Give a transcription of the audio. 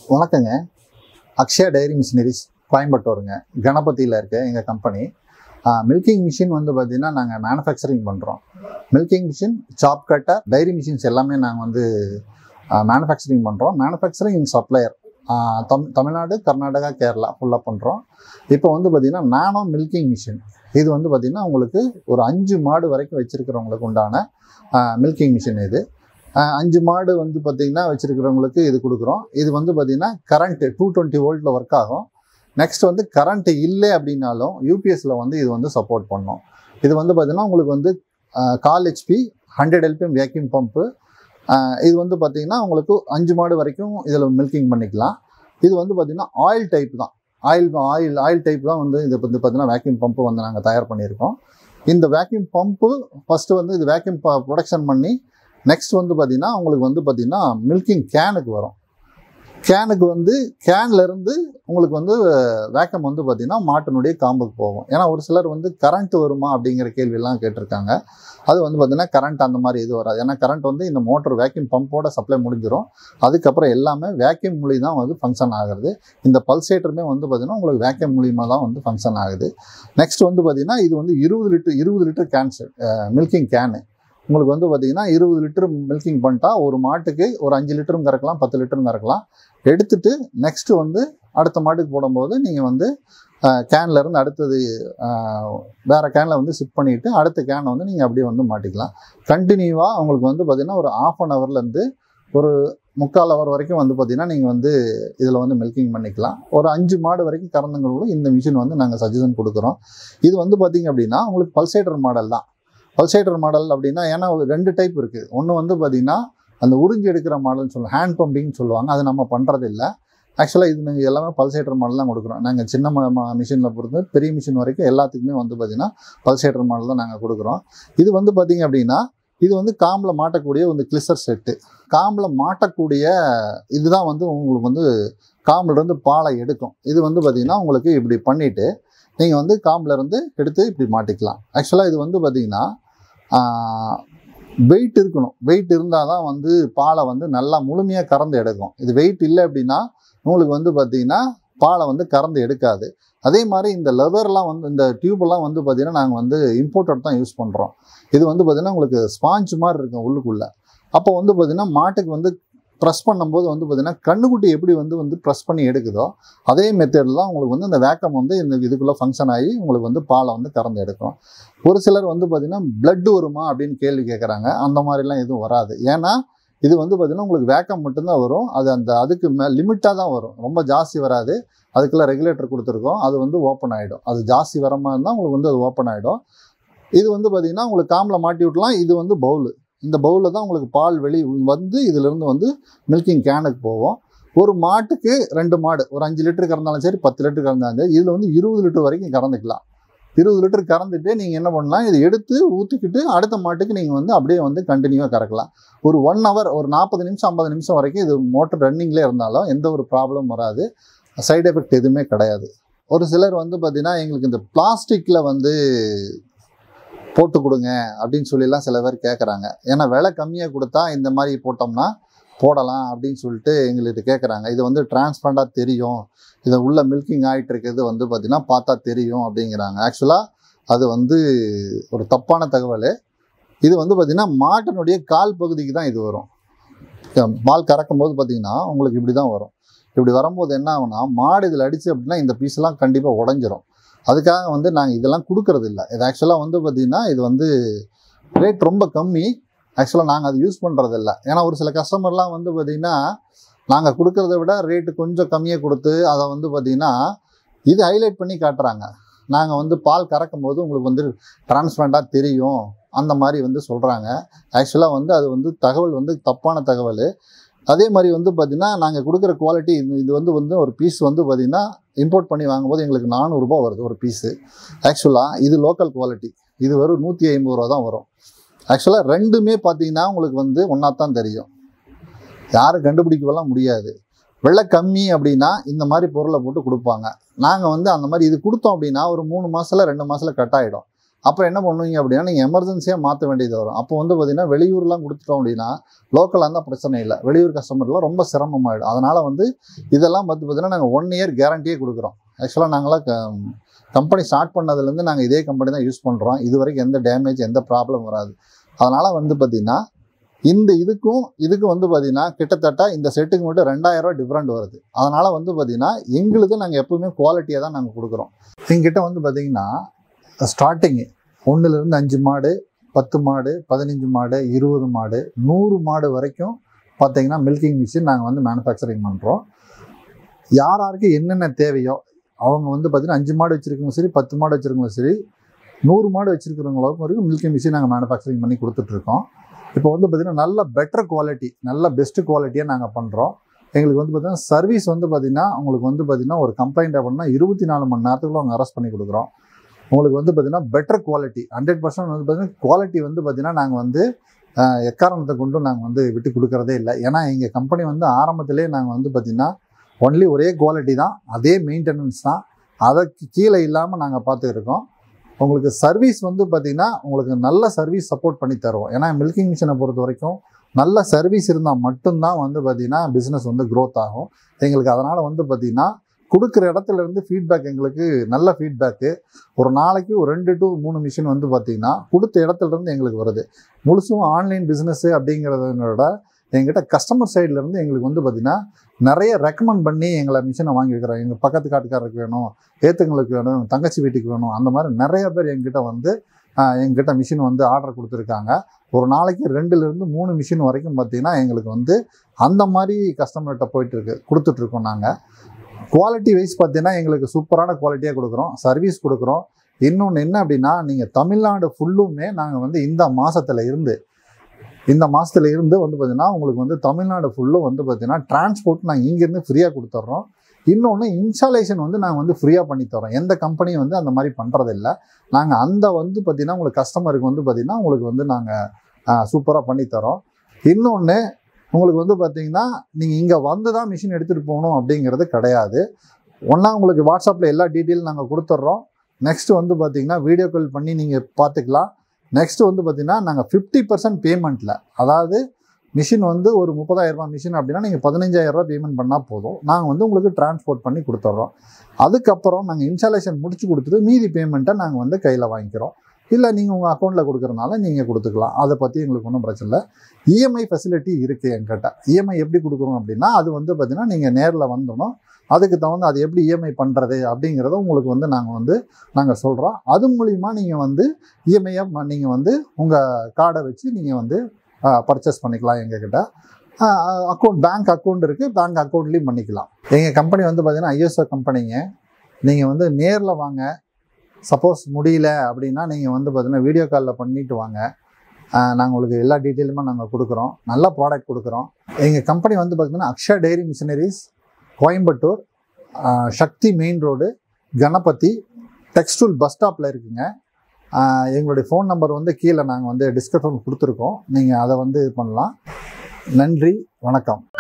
வணக்கங்க Akshaya dairy machineries கோயம்புத்தூருங்க கணபதியில் இருக்க எங்கள் கம்பெனி மில்கிங் மிஷின் வந்து பார்த்திங்கன்னா நாங்கள் மேனுஃபேக்சரிங் பண்ணுறோம் milking machine chaff cutter dairy machines எல்லாமே நாங்கள் வந்து மேனுஃபேக்சரிங் பண்ணுறோம் மேனுஃபேக்சரிங் சப்ளையர் தம் தமிழ்நாடு கர்நாடகா கேரளா ஃபுல்லாக பண்ணுறோம் இப்போ வந்து பார்த்திங்கன்னா நானோ மில்கிங் மிஷின் இது வந்து பார்த்திங்கன்னா உங்களுக்கு ஒரு அஞ்சு மாடு வரைக்கும் வச்சுருக்கிறவங்களுக்கு உண்டான மில்கிங் மிஷின் இது அஹ் அஞ்சு மாடு வந்து பார்த்திங்கன்னா வச்சுருக்கிறவங்களுக்கு இது கொடுக்குறோம் இது வந்து பார்த்திங்கன்னா கரண்ட்டு டூ டுவெண்ட்டி வோல்ட்டில் ஒர்க் ஆகும் நெக்ஸ்ட் வந்து கரண்ட் இல்லை அப்படின்னாலும் யூபிஎஸ்சில் வந்து இது வந்து சப்போர்ட் பண்ணும் இது வந்து பார்த்திங்கன்னா உங்களுக்கு வந்து கால் HP hundred LPM vacuum pump இது வந்து பார்த்திங்கன்னா உங்களுக்கு அஞ்சு மாடு வரைக்கும் இதில் மில்கிங் பண்ணிக்கலாம் இது வந்து பார்த்திங்கன்னா ஆயில் டைப் தான் ஆயில் ஆயில் ஆயில் டைப் தான் வந்து இது வந்து பார்த்திங்கன்னா வேக்யூம் பம்பு வந்து நாங்கள் தயார் பண்ணியிருக்கோம் இந்த வேக்யூம் பம்பு ஃபஸ்ட்டு வந்து இது வேக்யூம் ப்ரொடக்ஷன் பண்ணி நெக்ஸ்ட் வந்து பார்த்திங்கன்னா உங்களுக்கு வந்து பார்த்திங்கன்னா மில்கிங் கேனுக்கு வரும் கேனுக்கு வந்து கேன்ல இருந்து உங்களுக்கு வந்து வேக்கம் வந்து பார்த்திங்கன்னா மாட்டினுடைய காம்புக்கு போகும் ஏன்னா ஒரு சிலர் வந்து கரண்ட் வருமா அப்படிங்கிற கேள்வியெல்லாம் கேட்டிருக்காங்க அது வந்து பார்த்திங்கன்னா கரண்ட் அந்த மாதிரி இது வராது ஏன்னா கரண்ட் வந்து இந்த மோட்டர் வேக்யூம் பம்போட சப்ளை முடிஞ்சிடும் அதுக்கப்புறம் எல்லாமே வேக்யூம் மூலி தான் வந்து ஃபங்க்ஷன் ஆகுறது இந்த பல்சேட்டருமே வந்து பார்த்திங்கன்னா உங்களுக்கு வேக்யூம் மூலியமாக தான் வந்து ஃபங்க்ஷன் ஆகுது நெக்ஸ்ட் வந்து பார்த்திங்கன்னா இது வந்து இருபது லிட்டர் இருபது லிட்டர் கேன்சர் மில்கிங் கேனு உங்களுக்கு வந்து பார்த்திங்கன்னா இருபது லிட்டர் மில்கிங் பண்ணிட்டா ஒரு மாட்டுக்கு ஒரு அஞ்சு லிட்டரும் கறக்கலாம் பத்து லிட்டரும் கறக்கலாம் எடுத்துட்டு நெக்ஸ்ட்டு வந்து அடுத்த மாட்டுக்கு போடும்போது நீங்கள் வந்து கேன்ல இருந்து அடுத்தது அஹ், வேற கேனில் வந்து ஷிஃப்ட் பண்ணிவிட்டு அடுத்த கேனை வந்து நீங்கள் அப்படியே வந்து மாட்டிக்கலாம் கண்டினியூவாக உங்களுக்கு வந்து பார்த்திங்கன்னா ஒரு ஆஃப் அன் ஹவர்லேருந்து ஒரு முக்கால் ஹவர் வரைக்கும் வந்து பார்த்திங்கன்னா நீங்கள் வந்து இதில் வந்து மில்கிங் பண்ணிக்கலாம் ஒரு அஞ்சு மாடு வரைக்கும் கறந்துங்களும் இந்த மிஷின் வந்து நாங்கள் சஜஷன் கொடுக்குறோம் இது வந்து பார்த்திங்க அப்படின்னா உங்களுக்கு பல்சேட்டர் மாடல் தான் பல்சேட்டர் மாடல் அப்படின்னா ஏன்னா ஒரு ரெண்டு டைப் இருக்குது ஒன்று வந்து பார்த்திங்கன்னா அந்த உறிஞ்சி எடுக்கிற மாடல்னு சொல்லுவாங்க ஹேண்ட் பம்பிங்னு சொல்லுவாங்க அது நம்ம பண்ணுறது இல்லை ஆக்சுவலாக இது நாங்கள் எல்லாமே பல்சேட்டர் மாடல் தான் கொடுக்குறோம் நாங்கள் சின்ன மிஷினில் பொறுத்து பெரிய மிஷின் வரைக்கும் எல்லாத்துக்குமே வந்து பார்த்திங்கன்னா பல்சேட்டர் மாடல் தான் நாங்கள் கொடுக்குறோம் இது வந்து பார்த்திங்க அப்படின்னா இது வந்து காம்பில் மாட்டக்கூடிய ஒரு கிளிசர் செட்டு காம்பில் மாட்டக்கூடிய இதுதான் வந்து உங்களுக்கு வந்து காம்பிலிருந்து பாலை எடுக்கும் இது வந்து பார்த்திங்கன்னா உங்களுக்கு இப்படி பண்ணிவிட்டு நீங்கள் வந்து காம்பில் இருந்து எடுத்து இப்படி மாட்டிக்கலாம் ஆக்சுவலாக இது வந்து பார்த்திங்கன்னா வெயிட் இருக்கணும் வெயிட் இருந்தால் தான் வந்து பாலை வந்து நல்லா முழுமையாக கறந்து எடுக்கும் இது வெயிட் இல்லை அப்படின்னா உங்களுக்கு வந்து பார்த்திங்கன்னா பாலை வந்து கறந்து எடுக்காது அதே மாதிரி இந்த லெதர்லாம் வந்து இந்த டியூப்லாம் வந்து பார்த்திங்கன்னா நாங்கள் வந்து இம்போர்ட்டட் தான் யூஸ் பண்ணுறோம் இது வந்து பார்த்திங்கன்னா உங்களுக்கு ஸ்பாஞ்ச் மாதிரி இருக்கும் உள்ளுக்குள்ளே அப்போ வந்து பார்த்திங்கன்னா மாட்டுக்கு வந்து ப்ரெஸ் பண்ணும்போது வந்து பார்த்திங்கன்னா கண்ணுக்குட்டி எப்படி வந்து வந்து ப்ரெஸ் பண்ணி எடுக்குதோ அதே மெத்தடில் தான் உங்களுக்கு வந்து இந்த வேக்கம் வந்து இந்த இதுக்குள்ளே ஃபங்க்ஷன் ஆகி உங்களுக்கு வந்து பாலை வந்து கறந்து எடுக்கும் ஒரு சிலர் வந்து பார்த்திங்கன்னா பிளட் வருமா அப்படின்னு கேள்வி கேட்குறாங்க அந்த மாதிரிலாம் எதுவும் வராது ஏன்னா இது வந்து பார்த்திங்கன்னா உங்களுக்கு வேக்கம் மட்டும்தான் வரும் அது அந்த அதுக்கு மே லிமிட்டாக தான் வரும் ரொம்ப ஜாஸ்தி வராது அதுக்கெல்லாம் ரெகுலேட்டர் கொடுத்துருக்கோம் அது வந்து ஓப்பன் ஆகிடும் அது ஜாஸ்தி வர மாதிரி இருந்தால் உங்களுக்கு வந்து அது ஓப்பன் ஆகிடும் இது வந்து பார்த்திங்கன்னா உங்களுக்கு காம்பில் மாட்டி விட்டலாம் இது வந்து பவுலு இந்த பவுலில் தான் உங்களுக்கு பால் வெளி வந்து இதிலிருந்து வந்து மில்கிங் கேனுக்கு போகும் ஒரு மாட்டுக்கு ரெண்டு மாடு ஒரு அஞ்சு லிட்டர் கறந்தாலும் சரி பத்து லிட்டர் கறந்தாலும் சரி இதில் வந்து இருபது லிட்டர் வரைக்கும் கறந்துக்கலாம் இருபது லிட்டர் கறந்துட்டு நீங்கள் என்ன பண்ணலாம் இதை எடுத்து ஊற்றிக்கிட்டு அடுத்த மாட்டுக்கு நீங்கள் வந்து அப்படியே வந்து கண்டினியூவாக கறக்கலாம் ஒரு ஒன் ஹவர் ஒரு நாற்பது நிமிஷம் ஐம்பது நிமிஷம் வரைக்கும் இது மோட்டர் ரன்னிங்லேயே இருந்தாலும் எந்த ஒரு ப்ராப்ளம் வராது சைடு எஃபெக்ட் எதுவுமே கிடையாது ஒரு சிலர் வந்து பார்த்திங்கன்னா எங்களுக்கு இந்த பிளாஸ்டிக்கில் வந்து போட்டு கொடுங்க அப்படின்னு சொல்லிலாம் சில பேர் கேட்குறாங்க ஏன்னா விலை கம்மியாக கொடுத்தா இந்த மாதிரி போட்டோம்னா போடலாம் அப்படின்னு சொல்லிட்டு எங்களுக்கு கேட்குறாங்க இது வந்து டிரான்ஸ்பரண்டாக தெரியும் இதை உள்ள மில்கிங் ஆகிட்டு இருக்கிறது வந்து பார்த்திங்கன்னா பார்த்தா தெரியும் அப்படிங்கிறாங்க ஆக்சுவலாக அது வந்து ஒரு தப்பான தகவல் இது வந்து பார்த்திங்கன்னா மாட்டினுடைய கால் பகுதிக்கு தான் இது வரும் பால் கறக்கும் போது பார்த்திங்கன்னா உங்களுக்கு இப்படி தான் வரும் இப்படி வரும்போது என்ன ஆகும்னா மாடு இதில் அடிச்சு அப்படின்னா இந்த பீஸ்லாம் கண்டிப்பாக உடஞ்சிரும் அதுக்காக வந்து நாங்கள் இதெல்லாம் கொடுக்கறது இல்லை இது ஆக்சுவலாக வந்து பார்த்திங்கன்னா இது வந்து ரேட் ரொம்ப கம்மி ஆக்சுவலாக நாங்கள் அது யூஸ் பண்ணுறது இல்லை ஏன்னா ஒரு சில கஸ்டமர்லாம் வந்து பார்த்திங்கன்னா நாங்கள் கொடுக்கறத விட ரேட்டு கொஞ்சம் கம்மியாக கொடுத்து அதை வந்து பார்த்திங்கன்னா இது ஹைலைட் பண்ணி காட்டுறாங்க நாங்கள் வந்து பால் கறக்கும் போது உங்களுக்கு வந்து டிரான்ஸ்பரண்ட்டாக தெரியும் அந்த மாதிரி வந்து சொல்கிறாங்க ஆக்சுவலாக வந்து அது வந்து தகவல் வந்து தப்பான தகவல் அதே மாதிரி வந்து பார்த்திங்கன்னா நாங்கள் கொடுக்குற குவாலிட்டி இது இது வந்து வந்து ஒரு பீஸ் வந்து பார்த்திங்கன்னா இம்போர்ட் பண்ணி வாங்கும்போது எங்களுக்கு நானூறுரூபா வருது ஒரு பீஸு ஆக்சுவலாக இது லோக்கல் குவாலிட்டி இது வெறும் நூற்றி ஐம்பது ரூபா தான் வரும் ஆக்சுவலாக ரெண்டுமே பார்த்தீங்கன்னா உங்களுக்கு வந்து ஒன்றா தான் தெரியும் யாரும் கண்டுபிடிக்கவெல்லாம் முடியாது வெள்ளை கம்மி அப்படின்னா இந்த மாதிரி பொருளை போட்டு கொடுப்பாங்க நாங்கள் வந்து அந்த மாதிரி இது கொடுத்தோம் அப்படின்னா ஒரு மூணு மாதத்தில் ரெண்டு மாதத்தில் கட் ஆகிடும் அப்போ என்ன பண்ணுவீங்க அப்படின்னா நீங்கள் எமர்ஜென்சியாக மாற்ற வேண்டியது வரும் அப்போ வந்து பார்த்தீங்கன்னா வெளியூர்லாம் கொடுத்துட்டோம் அப்படின்னா லோக்கலாக இருந்தால் பிரச்சனை இல்லை வெளியூர் கஸ்டமர்லாம் ரொம்ப சிரமமாயிடும் அதனால் வந்து இதெல்லாம் வந்து பார்த்தீங்கன்னா நாங்கள் ஒன் இயர் கேரண்டியே கொடுக்குறோம் ஆக்சுவலாக நாங்களாம் கம்பெனி ஸ்டார்ட் பண்ணதுலேருந்து நாங்கள் இதே கம்பெனி தான் யூஸ் பண்ணுறோம் இது வரைக்கும் எந்த டேமேஜ் எந்த ப்ராப்ளம் வராது அதனால் வந்து பார்த்தீங்கன்னா இந்த இதுக்கும் இதுக்கும் வந்து பார்த்தீங்கன்னா கிட்டத்தட்ட இந்த செட்டுக்கு மட்டும் ரெண்டாயிரம் ரூபாய் டிஃப்ரெண்ட் வருது அதனால் வந்து பார்த்தீங்கன்னா எங்களுக்கு நாங்கள் எப்பவுமே குவாலிட்டியாக தான் நாங்கள் கொடுக்குறோம் எங்கிட்ட வந்து பார்த்தீங்கன்னா ஸ்டார்டிங்கு ஒன்றுலேருந்து அஞ்சு மாடு பத்து மாடு பதினஞ்சு மாடு இருபது மாடு நூறு மாடு வரைக்கும் பார்த்தீங்கன்னா மில்கிங் மிஷின் நாங்கள் வந்து மேனுஃபேக்சரிங் பண்ணுறோம் யார் யாருக்கு என்னென்ன தேவையோ அவங்க வந்து பார்த்தீங்கன்னா அஞ்சு மாடு வச்சுருக்கவங்க சரி பத்து மாடு வச்சுருக்கவங்க சரி நூறு மாடு வச்சுருக்கிறவங்களுக்கு வரைக்கும் மில்கிங் மிஷின் நாங்கள் மேனுஃபேக்சரிங் பண்ணி கொடுத்துட்ருக்கோம் இப்போ வந்து பார்த்திங்கன்னா நல்ல பெட்டர் குவாலிட்டி நல்ல பெஸ்ட்டு குவாலிட்டியாக நாங்கள் பண்ணுறோம் எங்களுக்கு வந்து பார்த்திங்கன்னா சர்வீஸ் வந்து பார்த்திங்கன்னா உங்களுக்கு வந்து பார்த்திங்கன்னா ஒரு கம்ப்ளைண்ட் அப்படின்னா இருபத்தி நாலு மணி நேரத்துக்குள்ள அவங்க அரெஸ்ட் பண்ணி கொடுக்குறோம் உங்களுக்கு வந்து பார்த்திங்கன்னா பெட்டர் குவாலிட்டி ஹண்ட்ரட் பர்சன்ட் வந்து பார்த்திங்கன்னா குவாலிட்டி வந்து பார்த்திங்கன்னா நாங்கள் வந்து ஆஹ், எக்காரணத்தை கொண்டும் நாங்கள் வந்து விட்டு கொடுக்குறதே இல்லை ஏன்னா எங்கள் கம்பெனி வந்து ஆரம்பத்திலே நாங்கள் வந்து பார்த்திங்கன்னா ஒன்லி ஒரே குவாலிட்டி தான் அதே மெயின்டெனன்ஸ் தான் அதற்கு கீழே இல்லாமல் நாங்கள் பார்த்துருக்கோம் உங்களுக்கு சர்வீஸ் வந்து பார்த்திங்கன்னா உங்களுக்கு நல்ல சர்வீஸ் சப்போர்ட் பண்ணி தருவோம் ஏன்னா மில்கிங் மிஷினை பொறுத்த வரைக்கும் நல்ல சர்வீஸ் இருந்தால் மட்டும்தான் வந்து பார்த்திங்கன்னா பிஸ்னஸ் வந்து க்ரோத் ஆகும் எங்களுக்கு அதனால் வந்து பார்த்திங்கன்னா கொடுக்குற இடத்துல இருந்து ஃபீட்பேக் எங்களுக்கு நல்ல ஃபீட்பேக்கு ஒரு நாளைக்கு ஒரு ரெண்டு டு மூணு மிஷின் வந்து பார்த்திங்கன்னா கொடுத்த இடத்துல இருந்து எங்களுக்கு வருது முழுசும் ஆன்லைன் பிஸ்னஸ்ஸு அப்படிங்கிறத விட எங்கிட்ட கஸ்டமர் சைட்லேருந்து எங்களுக்கு வந்து பார்த்திங்கன்னா நிறைய ரெக்கமெண்ட் பண்ணி எங்களை மிஷினை வாங்கி வைக்கிறோம் எங்கள் பக்கத்து காட்டுக்காரருக்கு வேணும் ஏத்துங்களுக்கு வேணும் எங்க தங்கச்சி வீட்டுக்கு வேணும் அந்த மாதிரி நிறைய பேர் எங்கிட்ட வந்து ஆஹ், எங்கிட்ட மிஷின் வந்து ஆர்டர் கொடுத்துருக்காங்க ஒரு நாளைக்கு ரெண்டுலேருந்து மூணு மிஷின் வரைக்கும் பார்த்திங்கன்னா எங்களுக்கு வந்து அந்த மாதிரி கஸ்டமர்கிட்ட போயிட்டுருக்கு கொடுத்துட்ருக்கோம் நாங்கள் குவாலிட்டி வைஸ் பார்த்தீங்கன்னா எங்களுக்கு சூப்பரான குவாலிட்டியாக கொடுக்குறோம் சர்வீஸ் கொடுக்குறோம் இன்னொன்று என்ன அப்படின்னா நீங்கள் தமிழ்நாடு ஃபுல்லுமே நாங்கள் வந்து இந்த மாதத்தில் இருந்து இந்த மாதத்துல இருந்து வந்து பார்த்தீங்கன்னா உங்களுக்கு வந்து தமிழ்நாடு ஃபுல்லும் வந்து பார்த்தீங்கன்னா டிரான்ஸ்போர்ட் நாங்கள் இங்கேருந்து ஃப்ரீயாக கொடுத்துட்றோம் இன்னொன்று இன்ஸ்டாலேஷன் வந்து நாங்கள் வந்து ஃப்ரீயாக பண்ணி தரோம் எந்த கம்பெனியும் வந்து அந்த மாதிரி பண்ணுறதில்ல நாங்கள் அந்த வந்து பார்த்தீங்கன்னா உங்களுக்கு கஸ்டமருக்கு வந்து பார்த்தீங்கன்னா உங்களுக்கு வந்து நாங்கள் சூப்பராக பண்ணி தரோம் இன்னொன்று உங்களுக்கு வந்து பார்த்தீங்கன்னா நீங்கள் இங்கே வந்து தான் மிஷின் எடுத்துகிட்டு போகணும் அப்படிங்கிறது கிடையாது ஒன்றா உங்களுக்கு வாட்ஸ்அப்பில் எல்லா டீட்டெயிலும் நாங்கள் கொடுத்துட்றோம் நெக்ஸ்ட் வந்து பார்த்தீங்கன்னா வீடியோ கால் பண்ணி நீங்கள் பார்த்துக்கலாம் நெக்ஸ்ட் வந்து பார்த்தீங்கன்னா நாங்கள் ஃபிஃப்டி பர்சன்ட் பேமெண்ட்டில் அதாவது மிஷின் வந்து ஒரு முப்பதாயிரம் ரூபாய் மிஷின் அப்படின்னா நீங்கள் பதினஞ்சாயிரம் ரூபாய் பேமெண்ட் பண்ணால் போதும் நாங்கள் வந்து உங்களுக்கு டிரான்ஸ்போர்ட் பண்ணி கொடுத்துட்றோம் அதுக்கப்புறம் நாங்கள் இன்ஸ்டாலேஷன் முடிச்சு கொடுத்துட்டு மீதி பேமெண்ட்டை நாங்கள் வந்து கையில் வாங்கிக்கிறோம் இல்லை நீங்கள் உங்கள் அக்கௌண்ட்டில் கொடுக்குறனால நீங்கள் கொடுத்துக்கலாம் அதை பற்றி எங்களுக்கு ஒன்றும் பிரச்சனை இல்லை இஎம்ஐ ஃபெசிலிட்டி இருக்குது என்கிட்ட இஎம்ஐ எப்படி கொடுக்குறோம் அப்படின்னா அது வந்து பார்த்தீங்கன்னா நீங்கள் நேரில் வந்தோம் அதுக்கு தகுந்த அது எப்படி இஎம்ஐ பண்ணுறது அப்படிங்கிறத உங்களுக்கு வந்து நாங்கள் வந்து நாங்கள் சொல்கிறோம் அது மூலிமா நீங்கள் வந்து இஎம்ஐயை நீங்கள் வந்து உங்கள் கார்டை வச்சு நீங்கள் வந்து பர்ச்சேஸ் பண்ணிக்கலாம் எங்ககிட்ட அக்கௌண்ட் பேங்க் அக்கௌண்ட் இருக்குது பேங்க் அக்கௌண்ட்லேயும் பண்ணிக்கலாம் எங்கள் கம்பெனி வந்து பார்த்தீங்கன்னா ஐஎஸ்ஓ கம்பெனிங்க நீங்கள் வந்து நேரில் வாங்க சப்போஸ் முடியல அப்படின்னா நீங்கள் வந்து பார்த்தீங்கன்னா வீடியோ காலில் பண்ணிட்டு வாங்க நாங்கள் உங்களுக்கு எல்லா டீட்டெயிலுமே நாங்கள் கொடுக்குறோம் நல்ல ப்ராடக்ட் கொடுக்குறோம் எங்கள் கம்பெனி வந்து பார்த்தீங்கன்னா அக்ஷா டைரி மிஷினரிஸ் கோயம்புத்தூர் ஆஹ் Sakthi main road Ganapathy Textool bus ஸ்டாப்பில் இருக்குங்க ஆஹ் எங்களுடைய ஃபோன் நம்பர் வந்து கீழே நாங்கள் வந்து டிஸ்கிரிப்ஷன் கொடுத்துருக்கோம் நீங்கள் அதை வந்து இது பண்ணலாம் நன்றி வணக்கம்